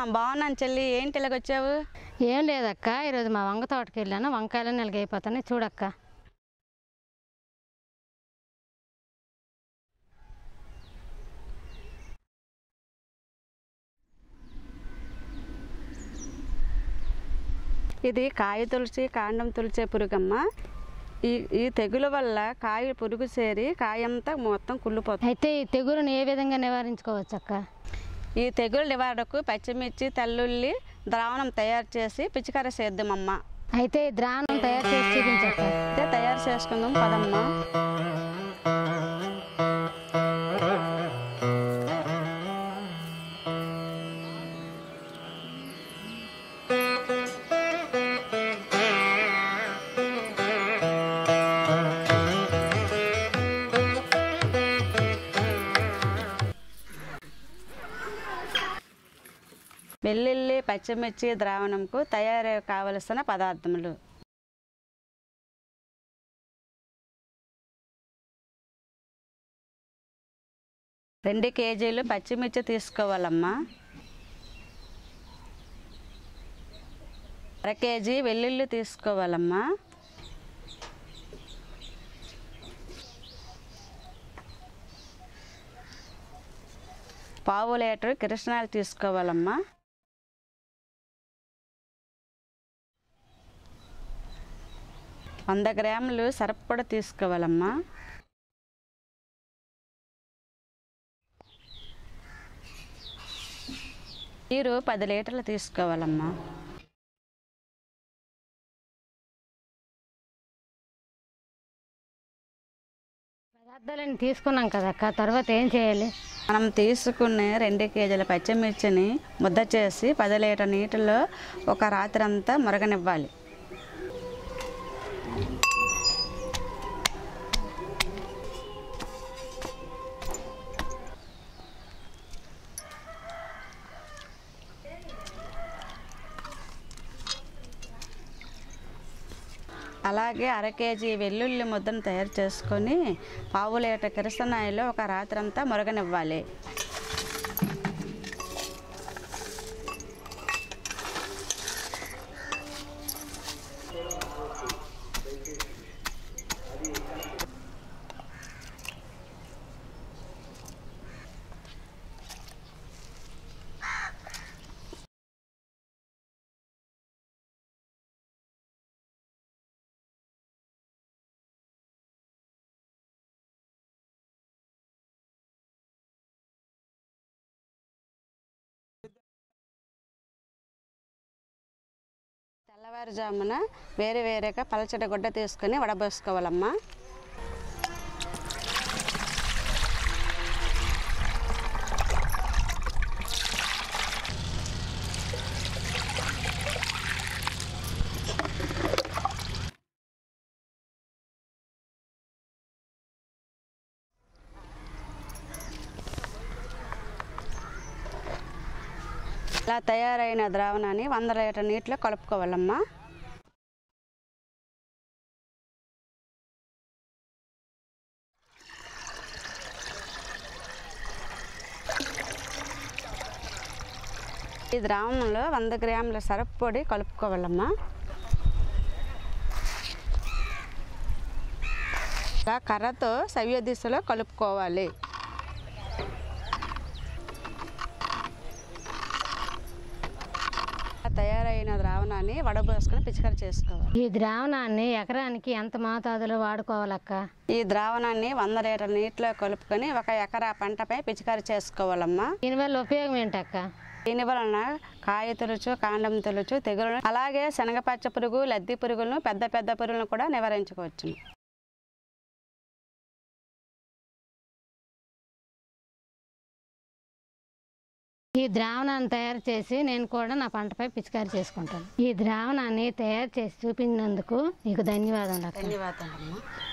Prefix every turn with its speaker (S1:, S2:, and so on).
S1: బాగున్నాను చెల్లి ఏంటి ఇలాగొచ్చావు
S2: ఏం లేదక్క ఈరోజు మా వంగ తోటకి వెళ్ళాను వంకాయలు నెలగైపోతాయి చూడక్క
S1: ఇది కాయ తులసి కాండం తులిచే పురుగమ్మ ఈ ఈ తెగుల వల్ల కాయ పురుగు చేరి కాయంతా మొత్తం కుళ్ళిపోతుంది
S2: అయితే ఈ తెగులుని ఏ విధంగా నివారించుకోవచ్చు అక్క
S1: ఈ తెగులు నివారణకు పచ్చిమిర్చి తెల్లుల్లి ద్రావణం తయారు చేసి పిచికార చేద్దామమ్మ
S2: అయితే ఈ ద్రావణం తయారు చేసి చూపించక్క
S1: అయితే తయారు చేసుకుందాం పదమ్మ వెల్లుల్లి పచ్చిమిర్చి ద్రావణంకు తయారు కావలసిన పదార్థములు రెండు కేజీలు పచ్చిమిర్చి తీసుకోవాలమ్మా అర కేజీ వెల్లుల్లి తీసుకోవాలమ్మా పావు లీటర్ కిరసనాలు తీసుకోవాలమ్మా వంద గ్రాములు సరప్పొడ తీసుకోవాలమ్మా నీరు పది లీటర్లు తీసుకోవాలమ్మా
S2: పదార్థాలను తీసుకున్నాం కదక్క తర్వాత ఏం చేయాలి
S1: మనం తీసుకునే రెండు కేజీల పచ్చిమిర్చిని ముద్ద చేసి పది లీటర్ నీటిలో ఒక రాత్రి అంతా మురగనివ్వాలి అలాగే అర కేజీ వెల్లుల్లి ముద్దను తయారు చేసుకొని పావు లీటర్ కిరసనాయిలో ఒక రాత్రి అంతా మురగనివ్వాలి తెల్లవారుజామున వేరే వేరేగా పలచటి గుడ్డ తీసుకొని వడబోసుకోవాలమ్మా ఇలా తయారైన ద్రావణాన్ని వంద లీటర్ నీటిలో కలుపుకోవాలమ్మా ఈ ద్రావణంలో వంద గ్రాముల సరపు పొడి కలుపుకోవాలమ్మా ఇలా కర్రతో సవ్య దిశలో కలుపుకోవాలి తయారైన ద్రావణాన్ని వడబోసుకొని పిచికారి చేసుకోవాలి
S2: ఈ ద్రావణాన్ని ఎకరానికి ఎంత మోతాదులో వాడుకోవాలక్క
S1: ఈ ద్రావణాన్ని వంద లీటర్ నీటిలో కలుపుకొని ఒక ఎకరా పంటపై పిచికారి చేసుకోవాలమ్మా
S2: దీనివల్ల ఉపయోగం ఏంటక్క
S1: దీని వలన కాయ తొలుచు కాండం తొలుచు తెగులను అలాగే శనగపచ్చ పురుగు లద్ది పురుగులను పెద్ద పెద్ద పురుగులను కూడా నివారించుకోవచ్చు
S2: ఈ ద్రావణాన్ని తయారు చేసి నేను కూడా నా పంటపై పిచికారి చేసుకుంటాను ఈ ద్రావణాన్ని తయారు చేసి చూపించినందుకు నీకు ధన్యవాదాలు అక్క
S1: ధన్యవాదాలమ్మా